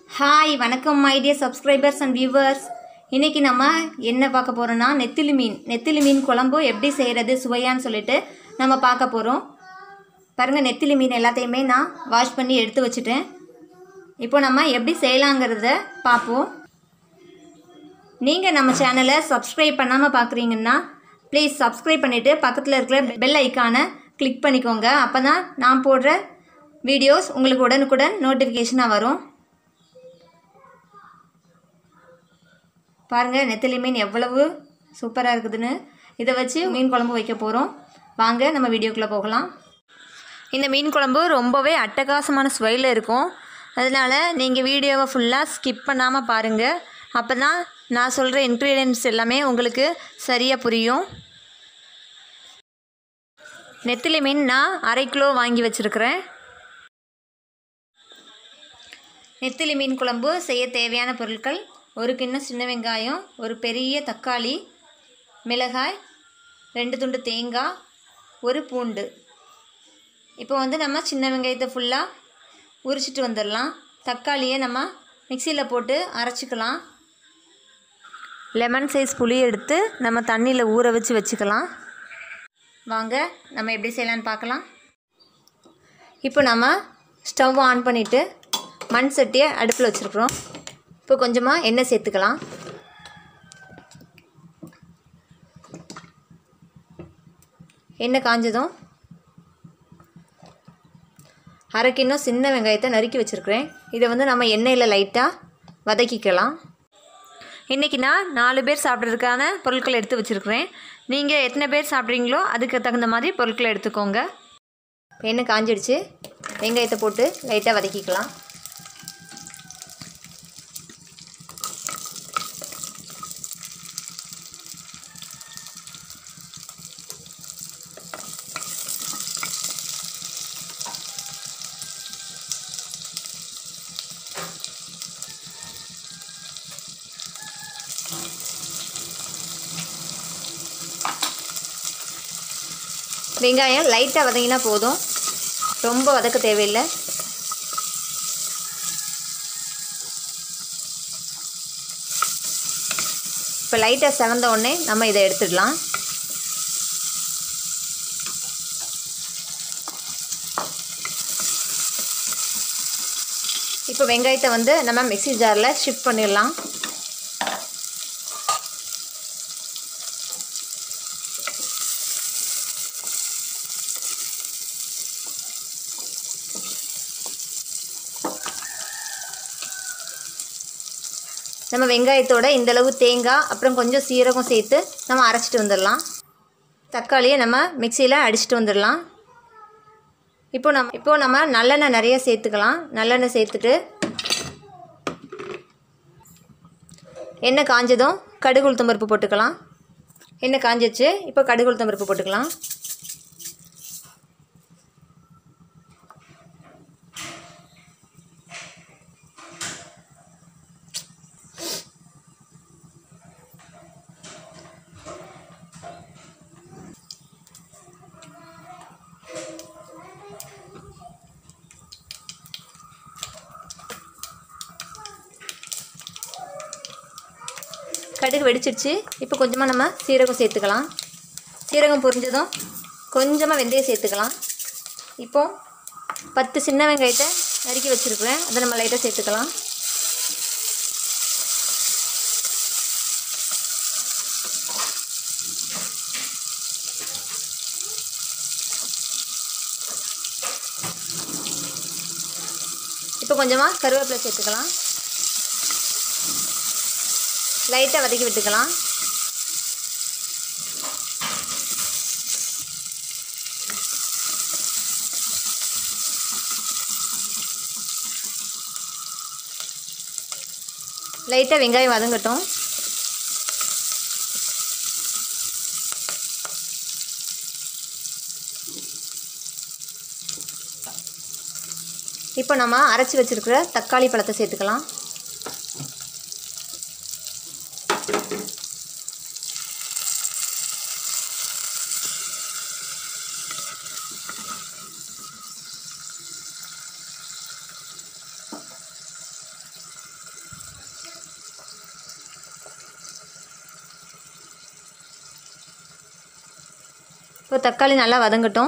hi வணக்கம் my dear subscribers and viewers இன்றைக்கி நம்ம என்ன பார்க்க போகிறோன்னா நெத்திலி மீன் நெத்திலி மீன் குழம்பு எப்படி செய்கிறது சுவையான்னு சொல்லிட்டு நம்ம பார்க்க போகிறோம் பாருங்கள் நெத்திலி மீன் எல்லாத்தையுமே நான் வாஷ் பண்ணி எடுத்து வச்சுட்டேன் இப்போ நம்ம எப்படி செய்யலாங்கிறத பார்ப்போம் நீங்கள் நம்ம சேனலை சப்ஸ்கிரைப் பண்ணாமல் பார்க்குறீங்கன்னா ப்ளீஸ் சப்ஸ்கிரைப் பண்ணிவிட்டு பக்கத்தில் இருக்கிற பெல் ஐக்கானை கிளிக் பண்ணிக்கோங்க அப்போ தான் நான் போடுற வீடியோஸ் உங்களுக்கு உடனுக்குடன் நோட்டிஃபிகேஷனாக வரும் பாருங்கள் நெத்திலி மீன் எவ்வளவு சூப்பராக இருக்குதுன்னு இதை வச்சு மீன் குழம்பு வைக்க போகிறோம் வாங்க நம்ம வீடியோக்குள்ளே போகலாம் இந்த மீன் குழம்பு ரொம்பவே அட்டகாசமான சுவையில் இருக்கும் அதனால் நீங்கள் வீடியோவை ஃபுல்லாக ஸ்கிப் பண்ணாமல் பாருங்கள் அப்போ தான் நான் சொல்கிற இன்க்ரீடியன்ட்ஸ் எல்லாமே உங்களுக்கு சரியாக புரியும் நெத்திலி மீன் நான் அரை கிலோ வாங்கி வச்சுருக்கிறேன் நெத்திலி மீன் குழம்பு செய்ய தேவையான பொருட்கள் ஒரு கிண்ணம் சின்ன வெங்காயம் ஒரு பெரிய தக்காளி மிளகாய் ரெண்டு துண்டு தேங்காய் ஒரு பூண்டு இப்போ வந்து நம்ம சின்ன வெங்காயத்தை ஃபுல்லாக உரிச்சிட்டு வந்துடலாம் தக்காளியை நம்ம மிக்சியில் போட்டு அரைச்சிக்கலாம் லெமன் சைஸ் புளி எடுத்து நம்ம தண்ணியில் ஊற வச்சு வச்சுக்கலாம் வாங்க நம்ம எப்படி செய்யலான்னு பார்க்கலாம் இப்போ நம்ம ஸ்டவ் ஆன் பண்ணிவிட்டு மண் சட்டியை அடுப்பில் வச்சுருக்குறோம் இப்போ கொஞ்சமாக எண்ணெய் சேர்த்துக்கலாம் எண்ணெய் காஞ்சதும் அரை கிண்ணம் சின்ன வெங்காயத்தை நறுக்கி வச்சுருக்கிறேன் இதை வந்து நம்ம எண்ணெயில் லைட்டாக வதக்கிக்கலாம் இன்றைக்கி நான் நாலு பேர் சாப்பிட்றதுக்கான பொருட்களை எடுத்து வச்சுருக்கிறேன் நீங்கள் எத்தனை பேர் சாப்பிட்றீங்களோ அதுக்கு தகுந்த மாதிரி பொருட்களை எடுத்துக்கோங்க எண்ணெய் காஞ்சிடுச்சு வெங்காயத்தை போட்டு லைட்டாக வதக்கிக்கலாம் வெங்காயம் லைட்டாக வதங்கினா போதும் ரொம்ப வதக்க தேவையில்லை இப்போ லைட்டாக செவந்த உடனே நம்ம இதை எடுத்துடலாம் இப்போ வெங்காயத்தை வந்து நம்ம மிக்சி ஜாரில் ஷிஃப்ட் பண்ணிடலாம் நம்ம வெங்காயத்தோட இந்தளவு தேங்காய் அப்புறம் கொஞ்சம் சீரகம் சேர்த்து நம்ம அரைச்சிட்டு வந்துடலாம் தக்காளியை நம்ம மிக்சியில் அடிச்சிட்டு வந்துடலாம் இப்போ நம்ம இப்போது நம்ம நல்லெண்ணெய் நிறைய சேர்த்துக்கலாம் நல்லெண்ணெய் சேர்த்துட்டு எண்ணெய் காஞ்சதும் கடுகு உளுத்தம் பருப்பு போட்டுக்கலாம் எண்ணெய் காஞ்சிச்சு இப்போ கடுகு உளுத்தம் பருப்பு போட்டுக்கலாம் கடுகு வெடிச்சிடுச்சு இப்போ கொஞ்சமாக நம்ம சீரகம் சேர்த்துக்கலாம் சீரகம் பொரிஞ்சதும் கொஞ்சமாக வெந்தயம் சேர்த்துக்கலாம் இப்போது பத்து சின்ன வெங்காயத்தை நறுக்கி வச்சுருக்குறேன் அதை நம்ம லைட்டாக சேர்த்துக்கலாம் இப்போ கொஞ்சமாக கருவேப்பிலை சேர்த்துக்கலாம் லைட்டாக வதக்கி விட்டுக்கலாம் லைட்டாக வெங்காயம் வதங்கட்டும் இப்போ நம்ம அரைச்சி வச்சுருக்கிற தக்காளி பழத்தை சேர்த்துக்கலாம் இப்போ தக்காளி நல்லா வதங்கட்டும்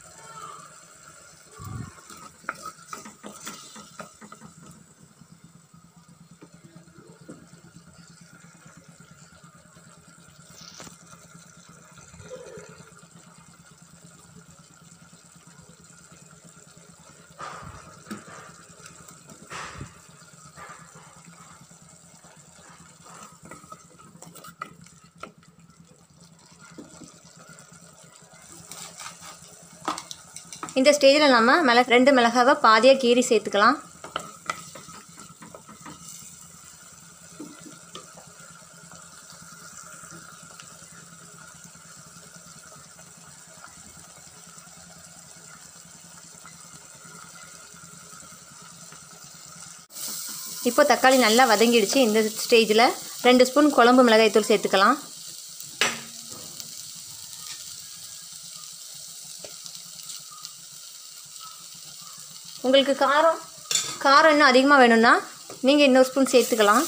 இந்த ஸ்டேஜில் நம்ம மிள ரெண்டு மிளகாவை பாதியாக கீறி சேர்த்துக்கலாம் இப்போ தக்காளி நல்லா வதங்கிடுச்சு இந்த ஸ்டேஜில் ரெண்டு ஸ்பூன் குழம்பு மிளகாய்த்தூள் சேர்த்துக்கலாம் உங்களுக்கு காரம் காரம் இன்னும் அதிகமாக வேணும்னா நீங்கள் இன்னொரு ஸ்பூன் சேர்த்துக்கலாம்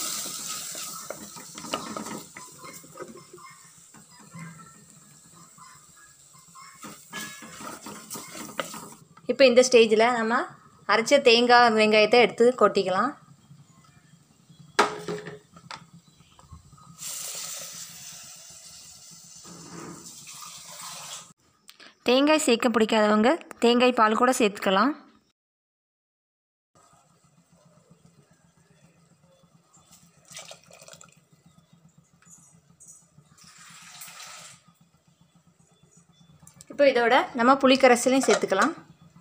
இப்போ இந்த ஸ்டேஜில் நம்ம அரைச்ச தேங்காய் வெங்காயத்தை எடுத்து கொட்டிக்கலாம் தேங்காய் சேர்க்க பிடிக்காதவங்க தேங்காய் பால் கூட சேர்த்துக்கலாம் இப்போ இதோட நம்ம புளிக்கரைசலையும் சேர்த்துக்கலாம்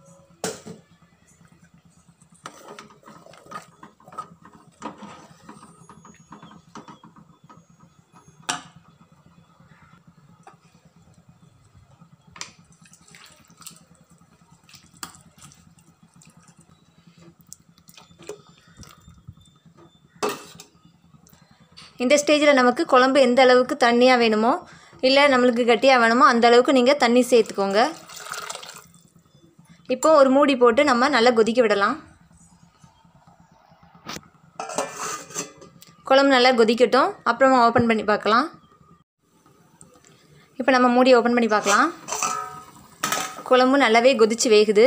இந்த ஸ்டேஜில் நமக்கு குழம்பு எந்த அளவுக்கு தண்ணியாக வேணுமோ இல்லை நம்மளுக்கு கட்டியாக வேணுமோ அந்த அளவுக்கு நீங்கள் தண்ணி சேர்த்துக்கோங்க இப்போ ஒரு மூடி போட்டு நம்ம நல்லா கொதிக்க விடலாம் குழம்பு நல்லா கொதிக்கட்டும் அப்புறமா ஓப்பன் பண்ணி பார்க்கலாம் இப்போ நம்ம மூடி ஓப்பன் பண்ணி பார்க்கலாம் குழம்பு நல்லாவே கொதிச்சு வேகுது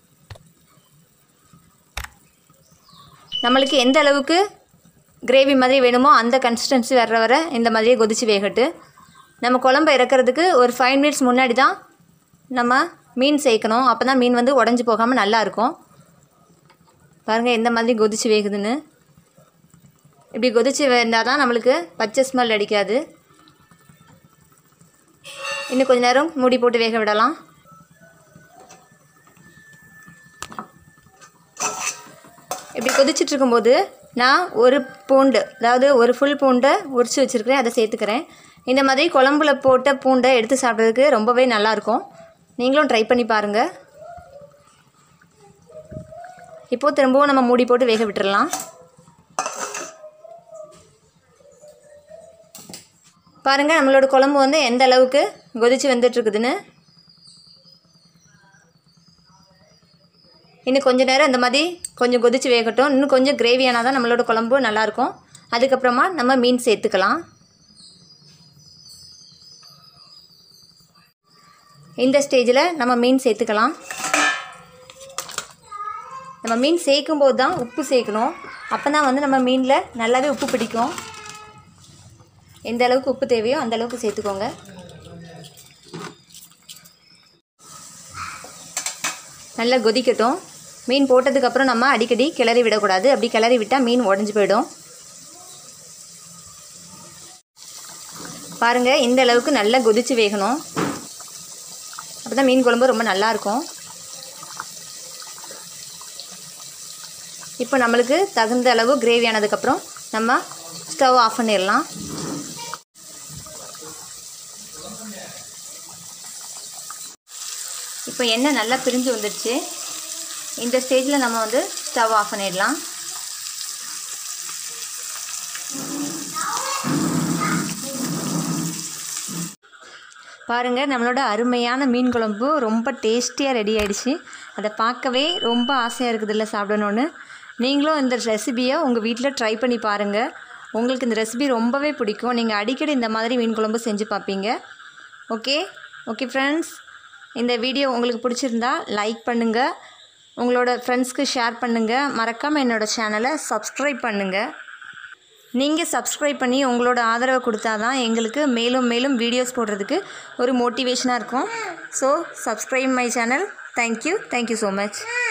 நம்மளுக்கு எந்த அளவுக்கு கிரேவி மாதிரி வேணுமோ அந்த கன்சிஸ்டன்சி வர்ற வர இந்த மாதிரியே கொதிச்சு வேகட்டு நம்ம குழம்பு இறக்கிறதுக்கு ஒரு ஃபைவ் மினிட்ஸ் முன்னாடி தான் நம்ம மீன் சேர்க்கணும் அப்போ தான் மீன் வந்து உடஞ்சி போகாமல் நல்லா இருக்கும் பாருங்கள் எந்த மாதிரி கொதிச்சு வேகுதுன்னு இப்படி கொதிச்சு வேந்தால் தான் நம்மளுக்கு பச்சை ஸ்மெல் அடிக்காது இன்னும் கொஞ்ச நேரம் மூடி போட்டு வேக விடலாம் இப்படி கொதிச்சுட்டு இருக்கும்போது நான் ஒரு பூண்டு அதாவது ஒரு ஃபுல் பூண்டை உரித்து வச்சுருக்கிறேன் அதை சேர்த்துக்கிறேன் இந்த மாதிரி குழம்புல போட்ட பூண்டை எடுத்து சாப்பிட்றதுக்கு ரொம்பவே நல்லாயிருக்கும் நீங்களும் ட்ரை பண்ணி பாருங்கள் இப்போது திரும்பவும் நம்ம மூடி போட்டு வேக விட்டுறலாம் பாருங்கள் நம்மளோட குழம்பு வந்து எந்த அளவுக்கு கொதிச்சு வந்துட்டுருக்குதுன்னு இன்னும் கொஞ்ச நேரம் இந்த மாதிரி கொஞ்சம் கொதிச்சு வேகட்டும் இன்னும் கொஞ்சம் கிரேவியானால் தான் நம்மளோட குழம்பு நல்லாயிருக்கும் அதுக்கப்புறமா நம்ம மீன் சேர்த்துக்கலாம் இந்த ஸ்டேஜில் நம்ம மீன் சேர்த்துக்கலாம் நம்ம மீன் சேர்க்கும்போது தான் உப்பு சேர்க்கணும் அப்போ தான் வந்து நம்ம மீனில் நல்லாவே உப்பு பிடிக்கும் எந்த அளவுக்கு உப்பு தேவையோ அந்த அளவுக்கு சேர்த்துக்கோங்க நல்லா கொதிக்கட்டும் மீன் போட்டதுக்கப்புறம் நம்ம அடிக்கடி கிளறி விடக்கூடாது அப்படி கிளறி விட்டால் மீன் உடஞ்சி போயிடும் பாருங்கள் இந்த அளவுக்கு நல்லா கொதிச்சு வேகணும் அப்போ தான் மீன் குழம்பு ரொம்ப நல்லாயிருக்கும் இப்போ நம்மளுக்கு தகுந்த அளவு கிரேவி ஆனதுக்கப்புறம் நம்ம ஸ்டவ் ஆஃப் பண்ணிடலாம் இப்போ எண்ணெய் நல்லா பிரிஞ்சு வந்துடுச்சு இந்த ஸ்டேஜில் நம்ம வந்து ஸ்டவ் ஆஃப் பண்ணிடலாம் பாருங்கள் நம்மளோட அருமையான மீன் குழம்பு ரொம்ப டேஸ்டியாக ரெடி ஆயிடுச்சு அதை பார்க்கவே ரொம்ப ஆசையாக இருக்குதுல்ல சாப்பிடணுன்னு நீங்களும் இந்த ரெசிபியை உங்கள் வீட்டில் ட்ரை பண்ணி பாருங்கள் உங்களுக்கு இந்த ரெசிபி ரொம்பவே பிடிக்கும் நீங்கள் அடிக்கடி இந்த மாதிரி மீன் குழம்பு செஞ்சு பார்ப்பீங்க ஓகே ஓகே ஃப்ரெண்ட்ஸ் இந்த வீடியோ உங்களுக்கு பிடிச்சிருந்தா லைக் பண்ணுங்கள் உங்களோட ஃப்ரெண்ட்ஸ்க்கு ஷேர் பண்ணுங்கள் மறக்காமல் என்னோடய சேனலை சப்ஸ்கிரைப் பண்ணுங்கள் நீங்கள் சப்ஸ்கிரைப் பண்ணி உங்களோட ஆதரவை கொடுத்தா தான் எங்களுக்கு மேலும் மேலும் வீடியோஸ் போடுறதுக்கு ஒரு மோட்டிவேஷனாக இருக்கும் so subscribe my channel thank you thank you so much